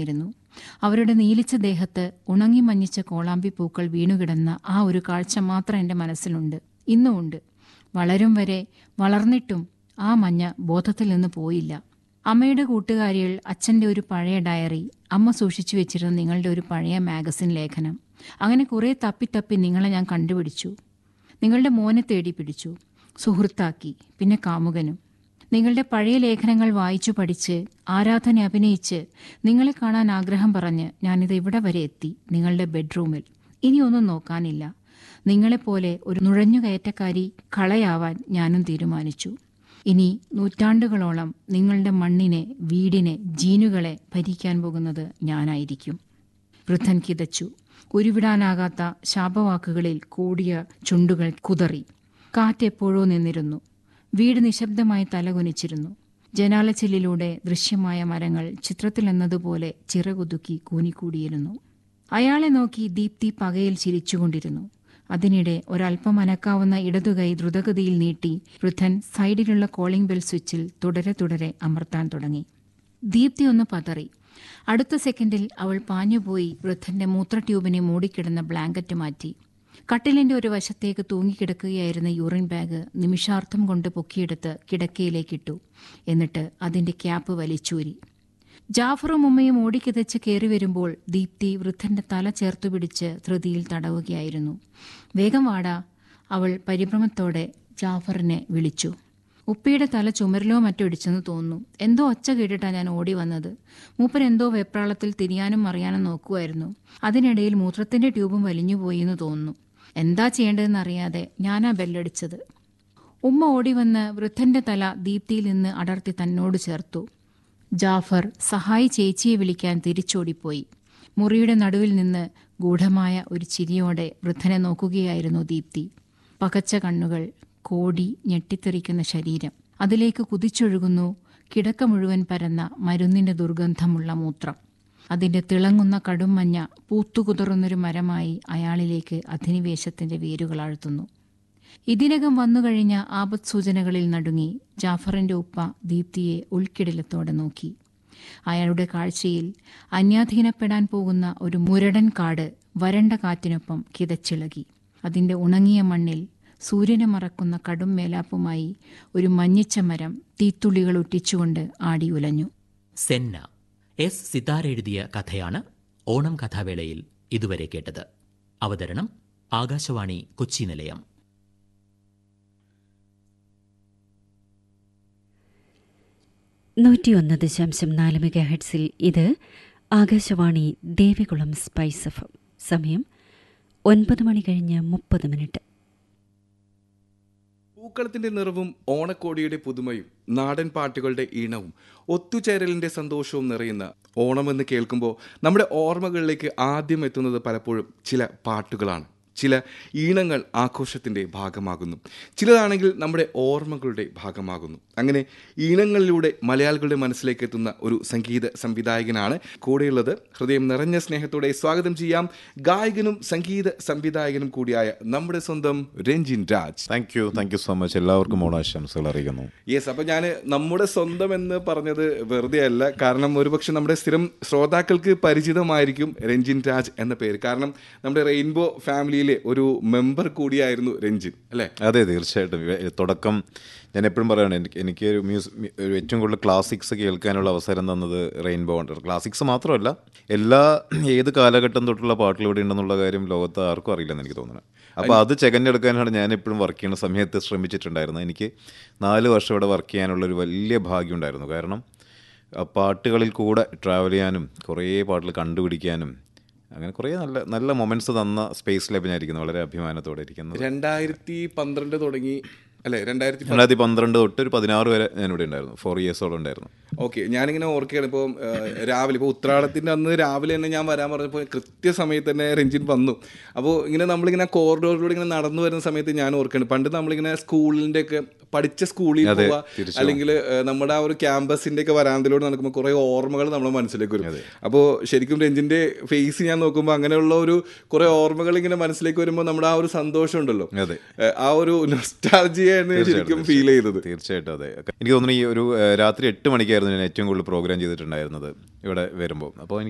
ഉണ്ടായിരുന്നു അവരുടെ നീലിച്ച ദേഹത്ത് ഉണങ്ങി മഞ്ഞിച്ച കോളാമ്പി പൂക്കൾ വീണുകിടന്ന ആ ഒരു കാഴ്ച മാത്രം എൻ്റെ മനസ്സിലുണ്ട് ഇന്നുമുണ്ട് വളരും വരെ വളർന്നിട്ടും ആ മഞ്ഞ ബോധത്തിൽ നിന്ന് പോയില്ല അമ്മയുടെ കൂട്ടുകാരികൾ അച്ഛൻ്റെ ഒരു പഴയ ഡയറി അമ്മ സൂക്ഷിച്ചു വെച്ചിരുന്ന നിങ്ങളുടെ ഒരു പഴയ മാഗസിൻ ലേഖനം അങ്ങനെ കുറേ തപ്പി തപ്പി നിങ്ങളെ ഞാൻ കണ്ടുപിടിച്ചു നിങ്ങളുടെ മോനെ തേടി പിടിച്ചു സുഹൃത്താക്കി പിന്നെ കാമുകനും നിങ്ങളുടെ പഴയ ലേഖനങ്ങൾ വായിച്ചു പഠിച്ച് ആരാധന അഭിനയിച്ച് നിങ്ങളെ കാണാൻ ആഗ്രഹം പറഞ്ഞ് ഞാനിത് ഇവിടെ വരെ എത്തി നിങ്ങളുടെ ബെഡ്റൂമിൽ ഇനി ഒന്നും നോക്കാനില്ല നിങ്ങളെപ്പോലെ ഒരു നുഴഞ്ഞുകയറ്റക്കാരി കളയാവാൻ ഞാനും തീരുമാനിച്ചു ഇനി നൂറ്റാണ്ടുകളോളം നിങ്ങളുടെ മണ്ണിനെ വീടിനെ ജീനുകളെ ഭരിക്കാൻ പോകുന്നത് ഞാനായിരിക്കും വൃദ്ധൻ കിതച്ചു ഉരുവിടാനാകാത്ത ശാപവാക്കുകളിൽ കൂടിയ ചുണ്ടുകൾ കുതറി കാറ്റെപ്പോഴോ നിന്നിരുന്നു വീട് നിശബ്ദമായി തലകുനിച്ചിരുന്നു ജനാലച്ചില്ലിലൂടെ ദൃശ്യമായ മരങ്ങൾ ചിത്രത്തിലെന്നതുപോലെ ചിറകുതുക്കി കൂനിക്കൂടിയിരുന്നു അയാളെ നോക്കി ദീപ്തി പകയിൽ ചിരിച്ചുകൊണ്ടിരുന്നു അതിനിടെ ഒരല്പം അനക്കാവുന്ന ഇടതുകൈ ദ്രുതഗതിയിൽ നീട്ടി വൃദ്ധൻ സൈഡിലുള്ള കോളിംഗ് ബെൽ സ്വിച്ചിൽ തുടരെ തുടരെ അമർത്താൻ തുടങ്ങി ദീപ്തി ഒന്ന് പതറി അടുത്ത സെക്കൻഡിൽ അവൾ പാഞ്ഞുപോയി വൃദ്ധന്റെ മൂത്ര ട്യൂബിനെ മൂടിക്കിടന്ന ബ്ലാങ്കറ്റ് മാറ്റി കട്ടിലിന്റെ ഒരു വശത്തേക്ക് തൂങ്ങിക്കിടക്കുകയായിരുന്ന യൂറിൻ ബാഗ് നിമിഷാർത്ഥം കൊണ്ട് പൊക്കിയെടുത്ത് കിടക്കയിലേക്കിട്ടു എന്നിട്ട് അതിന്റെ ക്യാപ്പ് വലിച്ചൂരി ജാഫറും ഉമ്മയും ഓടിക്കിതച്ച് കയറി വരുമ്പോൾ ദീപ്തി വൃദ്ധന്റെ തല ചേർത്തു പിടിച്ച് ധൃതിയിൽ തടവുകയായിരുന്നു വേഗം വാടാ അവൾ പരിഭ്രമത്തോടെ ജാഫറിനെ വിളിച്ചു ഉപ്പയുടെ തല ചുമരിലോ മറ്റോ ഇടിച്ചെന്ന് തോന്നുന്നു എന്തോ ഒച്ച കേട്ടിട്ടാ ഞാൻ ഓടി വന്നത് മൂപ്പൻ എന്തോ വെപ്രാളത്തിൽ തിരിയാനും അറിയാനും നോക്കുമായിരുന്നു അതിനിടയിൽ മൂത്രത്തിന്റെ ട്യൂബും വലിഞ്ഞുപോയി എന്ന് തോന്നുന്നു എന്താ ചെയ്യേണ്ടതെന്ന് അറിയാതെ ഞാനാ ബെല്ലടിച്ചത് ഉമ്മ ഓടി വന്ന് വൃദ്ധന്റെ തല ദീപ്തിയിൽ നിന്ന് അടർത്തി തന്നോട് ചേർത്തു ജാഫർ സഹായി ചേച്ചിയെ വിളിക്കാൻ തിരിച്ചോടിപ്പോയി മുറിയുടെ നടുവിൽ നിന്ന് ഗൂഢമായ ഒരു ചിരിയോടെ വൃദ്ധനെ നോക്കുകയായിരുന്നു ദീപ്തി പകച്ച കണ്ണുകൾ കോടി ഞെട്ടിത്തെറിക്കുന്ന ശരീരം അതിലേക്ക് കുതിച്ചൊഴുകുന്നു കിടക്ക മുഴുവൻ പരന്ന മരുന്നിന്റെ ദുർഗന്ധമുള്ള മൂത്രം അതിന്റെ തിളങ്ങുന്ന കടുംമഞ്ഞ പൂത്തുകുതിർന്നൊരു മരമായി അയാളിലേക്ക് അധിനിവേശത്തിന്റെ വേരുകളാഴ്ത്തുന്നു ഇതിനകം വന്നുകഴിഞ്ഞ ആപത് സൂചനകളിൽ നടുങ്ങി ജാഫറിന്റെ ഉപ്പ ദീപ്തിയെ ഉൾക്കിടിലത്തോടെ നോക്കി അയാളുടെ കാഴ്ചയിൽ അന്യാധീനപ്പെടാൻ പോകുന്ന ഒരു മുരടൻ കാട് വരണ്ട കാറ്റിനൊപ്പം കിതച്ചിളകി അതിന്റെ ഉണങ്ങിയ മണ്ണിൽ സൂര്യനെ മറക്കുന്ന കടും മേലാപ്പുമായി ഒരു മഞ്ഞിച്ച മരം തീത്തുള്ളികൾ ഒട്ടിച്ചുകൊണ്ട് ആടി ഉലഞ്ഞു സെന്ന എസ് സിതാര എഴുതിയ കഥയാണ് ഓണം കഥാവേളയിൽ ഇതുവരെ കേട്ടത് അവതരണം ആകാശവാണി കൊച്ചി നിലയം നൂറ്റിയൊന്ന് ദശാംശം നാല് മെഗാ ഹെഡ്സിൽ ഇത് Akashvani Devikulam spice F M. സമയം ഒൻപത് മണി കഴിഞ്ഞ് മുപ്പത് മിനിറ്റ് പൂക്കളത്തിന്റെ നിറവും ഓണക്കോടിയുടെ പുതുമയും നാടൻ പാട്ടുകളുടെ ഈണവും ഒത്തുചേരലിന്റെ സന്തോഷവും നിറയുന്ന ഓണമെന്ന് കേൾക്കുമ്പോൾ നമ്മുടെ ഓർമ്മകളിലേക്ക് ആദ്യം എത്തുന്നത് പലപ്പോഴും ചില പാട്ടുകളാണ് ചില ഈണങ്ങൾ ആഘോഷത്തിന്റെ ഭാഗമാകുന്നു ചിലതാണെങ്കിൽ നമ്മുടെ ഓർമ്മകളുടെ ഭാഗമാകുന്നു അങ്ങനെ ഈണങ്ങളിലൂടെ മലയാളികളുടെ മനസ്സിലേക്ക് എത്തുന്ന ഒരു സംഗീത സംവിധായകനാണ് കൂടെയുള്ളത് ഹൃദയം നിറഞ്ഞ സ്നേഹത്തോടെ സ്വാഗതം ചെയ്യാം ഗായകനും സംഗീത സംവിധായകനും കൂടിയായ നമ്മുടെ സ്വന്തം Ranjin Raj thank you thank you so much എല്ലാവർക്കും ഓണാശംസകൾ അറിയിക്കുന്നു യെസ് അപ്പൊ ഞാൻ നമ്മുടെ സ്വന്തം എന്ന് പറഞ്ഞത് വെറുതെ അല്ല കാരണം ഒരുപക്ഷെ നമ്മുടെ സ്ഥിരം ശ്രോതാക്കൾക്ക് പരിചിതമായിരിക്കും രഞ്ജിൻ രാജ് എന്ന പേര് കാരണം നമ്മുടെ റെയിൻബോ ഫാമിലിയിലെ ഒരു മെമ്പർ കൂടിയായിരുന്നു രഞ്ജിൻ അല്ലെ അതെ തീർച്ചയായിട്ടും വെ- തുടക്കം ഞാൻ എപ്പോഴും പറയുകയാണ് എനിക്ക് എനിക്ക് ഒരു മ്യൂസ് ഒരു ഏറ്റവും കൂടുതൽ ക്ലാസിക്സ് കേൾക്കാനുള്ള അവസരം തന്നത് റെയിൻബോ ഉണ്ട് ക്ലാസിക്സ് മാത്രമല്ല എല്ലാ ഏത് കാലഘട്ടം തൊട്ടുള്ള പാട്ടുകൾ ഇവിടെ ഉണ്ടെന്നുള്ള കാര്യം ലോകത്ത് ആർക്കും അറിയില്ലെന്ന് എനിക്ക് തോന്നുന്നത് അപ്പോൾ അത് ചെകഞ്ഞെടുക്കാനാണ് ഞാൻ എപ്പോഴും വർക്ക് ചെയ്യുന്ന സമയത്ത് ശ്രമിച്ചിട്ടുണ്ടായിരുന്നത് എനിക്ക് നാല് വർഷം ഇവിടെ വർക്ക് ചെയ്യാനുള്ള ഒരു വലിയ ഭാഗ്യം ഉണ്ടായിരുന്നു കാരണം ആ പാട്ടുകളിൽ കൂടെ ട്രാവൽ ചെയ്യാനും കുറേ പാട്ടുകൾ കണ്ടുപിടിക്കാനും അങ്ങനെ കുറേ നല്ല നല്ല മൊമെന്റ്സ് തന്ന സ്പേസിലാണ് ഞാൻ ഇരിക്കുന്നത് വളരെ അഭിമാനത്തോടെ ഇരിക്കുന്നത് രണ്ടായിരത്തി പന്ത്രണ്ട് തുടങ്ങി അല്ലെ രണ്ടായിരത്തി രണ്ടായിരത്തി പന്ത്രണ്ട് തൊട്ട് ഒരു പതിനാറ് വരെ ഞാനിവിടെ ഉണ്ടായിരുന്നു ഫോർ ഇയേഴ്സോളം ഉണ്ടായിരുന്നു ഓക്കെ ഞാനിങ്ങനെ ഓർക്കുകയാണ് ഇപ്പോൾ രാവിലെ ഇപ്പോൾ ഉത്രാടത്തിൻ്റെ അന്ന് രാവിലെ തന്നെ ഞാൻ വരാൻ പറഞ്ഞപ്പോൾ കൃത്യസമയത്ത് തന്നെ രഞ്ജിൻ വന്നു അപ്പോൾ ഇങ്ങനെ നമ്മളിങ്ങനെ കോറിഡോറിലൂടെ ഇങ്ങനെ നടന്നു വരുന്ന സമയത്ത് ഞാൻ ഓർക്കുകയാണ് പണ്ട് നമ്മളിങ്ങനെ സ്കൂളിൻ്റെ ഒക്കെ പഠിച്ച സ്കൂളിൽ അതെ, പോവുക തീർച്ചയായും. അല്ലെങ്കിൽ നമ്മുടെ ആ ഒരു ക്യാമ്പസിൻ്റെ ഒക്കെ വരാന്തിലൂടെ നടക്കുമ്പോൾ കുറേ ഓർമ്മകൾ നമ്മുടെ മനസ്സിലേക്ക് വരും അപ്പോൾ ശരിക്കും രഞ്ജിൻ്റെ ഫേസ് ഞാൻ നോക്കുമ്പോൾ അങ്ങനെയുള്ള ഒരു കുറേ ഓർമ്മകൾ ഇങ്ങനെ മനസ്സിലേക്ക് വരുമ്പോൾ നമ്മുടെ ആ ഒരു സന്തോഷം ഉണ്ടല്ലോ അതെ. ഏഹ്, ആ ഒരു നൊസ്റ്റാൾജിയാണ് ശരിക്കും ഫീൽ ചെയ്തത് തീർച്ചയായിട്ടും അതെ എനിക്ക് തോന്നുന്നു ഈ ഒരു ഏഹ്, രാത്രി എട്ട് മണിക്കായിരുന്നു ഞാൻ ഏറ്റവും കൂടുതൽ പ്രോഗ്രാം ചെയ്തിട്ടുണ്ടായിരുന്നത് ഇവിടെ വരുമ്പോൾ അപ്പോൾ എനിക്ക്